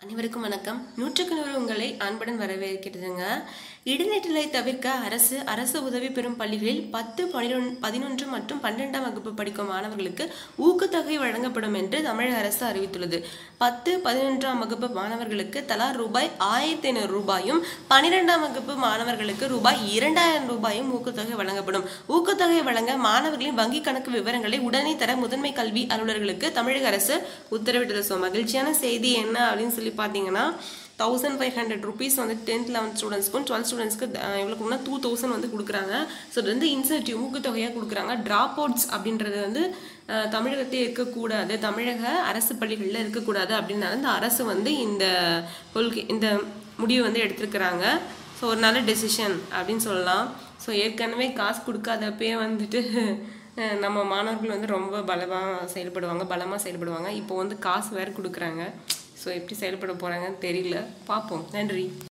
அனைவருக்கும் வணக்கம் நூற்றுக்கு நூறு உங்களை அன்புடன் வரவேற்கிறதுங்க இடைநிற்றலை தவிர்க்க அரசு அரசு உதவி பெறும் பள்ளிகளில் பத்து பனிரெண்டு பதினொன்று மற்றும் பன்னிரெண்டாம் வகுப்பு படிக்கும் மாணவர்களுக்கு ஊக்கத்தொகை வழங்கப்படும் என்று தமிழக அரசு அறிவித்துள்ளது பத்து பதினொன்றாம் வகுப்பு மாணவர்களுக்கு தலா ரூபாய் ஆயிரத்தி ஐநூறு ரூபாயும் பன்னிரெண்டாம் வகுப்பு மாணவர்களுக்கு ரூபாய் இரண்டாயிரம் ரூபாயும் ஊக்கத்தொகை வழங்கப்படும் ஊக்கத்தொகை வழங்க மாணவர்களின் வங்கி கணக்கு விவரங்களை உடனே தர முதன்மை கல்வி அலுவலர்களுக்கு தமிழக அரசு உத்தரவிட்டது ஸோ மகிழ்ச்சியான செய்தி என்ன அப்படின்னு சொல்லி பார்த்தீங்கன்னா தௌசண்ட் ஃபைவ் ஹண்ட்ரட் ருபீஸ் வந்து டென்த் லெவன்த் ஸ்டூடெண்ட்ஸ்க்கும் டுவெல்த் ஸ்டூடெண்ட்ஸ்க்கு எவ்வளோ கொடுனா டூ தௌசண்ட் வந்து கொடுக்குறாங்க ஸோ இது வந்து இன்சென்டிவ் ஊக்கத்தொகையாக கொடுக்குறாங்க ட்ராப் அவுட்ஸ் அப்படின்றது வந்து அஹ், தமிழகத்தில் இருக்கக்கூடாது தமிழக அரசு பள்ளிகளில் இருக்கக்கூடாது அப்படின்னால இந்த அரசு வந்து இந்த கொள்கை இந்த முடிவு வந்து எடுத்திருக்கிறாங்க ஸோ ஒரு நல்ல டெசிஷன் அப்படின்னு சொல்லலாம் ஸோ ஏற்கனவே காசு கொடுக்காதப்பயே வந்துட்டு அஹ், நம்ம மாணவர்கள் வந்து ரொம்ப பலமாக செயல்படுவாங்க பலமாக செயல்படுவாங்க இப்போ வந்து காசு வேறு கொடுக்குறாங்க ஸோ எப்படி செயல்பட போகிறாங்கன்னு தெரியல பார்ப்போம் நன்றி